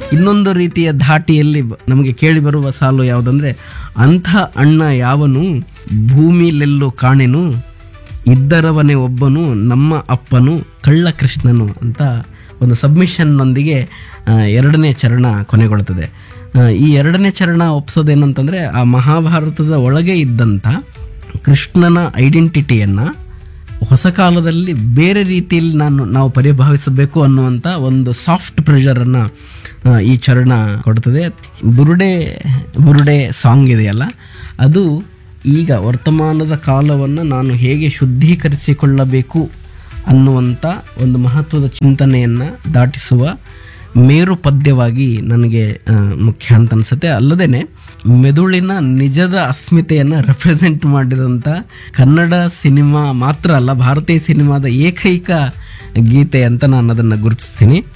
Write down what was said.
ಇನ್ನೊಂದು ರೀತಿಯ ಧಾಟಿಯಲ್ಲಿ ಬ- ನಮಗೆ ಕೇಳಿ ಬರುವ ಸಾಲು ಯಾವುದಂದ್ರೆ ಅಂಥ ಅಣ್ಣ ಯಾವನು ಭೂಮಿಲೆಲ್ಲೂ ಕಾಣೆನು ಇದ್ದರವನೇ ಒಬ್ಬನು ನಮ್ಮ ಅಪ್ಪನು ಕಳ್ಳ ಕೃಷ್ಣನು ಅಂತ ಒಂದು ಸಬ್ಮಿಷನ್ನೊಂದಿಗೆ ಆ, ಎರಡನೇ ಚರಣ ಕೊನೆಗೊಳ್ತದೆ ಆ, ಈ ಎರಡನೇ ಚರಣ ಒಪ್ಸೋದೇನಂತಂದ್ರೆ ಆ ಮಹಾಭಾರತದ ಒಳಗೆ ಇದ್ದಂಥ ಕೃಷ್ಣನ ಐಡೆಂಟಿಟಿಯನ್ನು ಹೊಸ ಕಾಲದಲ್ಲಿ ಬೇರೆ ರೀತಿಯಲ್ಲಿ ನಾನು ನಾವು ಪರಿಭಾವಿಸಬೇಕು ಅನ್ನುವಂಥ ಒಂದು ಸಾಫ್ಟ್ ಪ್ರೆಷರನ್ನು ಈ ಚರಣ ಕೊಡ್ತದೆ ಬುರುಡೆ ಬುರುಡೆ ಸಾಂಗ್ ಇದೆಯಲ್ಲ ಅದು ಈಗ ವರ್ತಮಾನದ ಕಾಲವನ್ನು ನಾನು ಹೇಗೆ ಶುದ್ಧೀಕರಿಸಿಕೊಳ್ಳಬೇಕು ಅನ್ನುವಂಥ ಒಂದು ಮಹತ್ವದ ಚಿಂತನೆಯನ್ನು ದಾಟಿಸುವ ಮೇರು ಪದ್ಯವಾಗಿ ನನಗೆ ಆ, ಮುಖ್ಯ ಅಂತ ಅನ್ಸುತ್ತೆ ಅಲ್ಲದೇನೆ ಮೆದುಳಿನ ನಿಜದ ಅಸ್ಮಿತೆಯನ್ನು ರೆಪ್ರೆಸೆಂಟ್ ಮಾಡಿದಂಥ ಕನ್ನಡ ಸಿನಿಮಾ ಮಾತ್ರ ಅಲ್ಲ ಭಾರತೀಯ ಸಿನಿಮಾದ ಏಕೈಕ ಗೀತೆ ಅಂತ ನಾನು ಅದನ್ನು ಗುರುತಿಸ್ತೀನಿ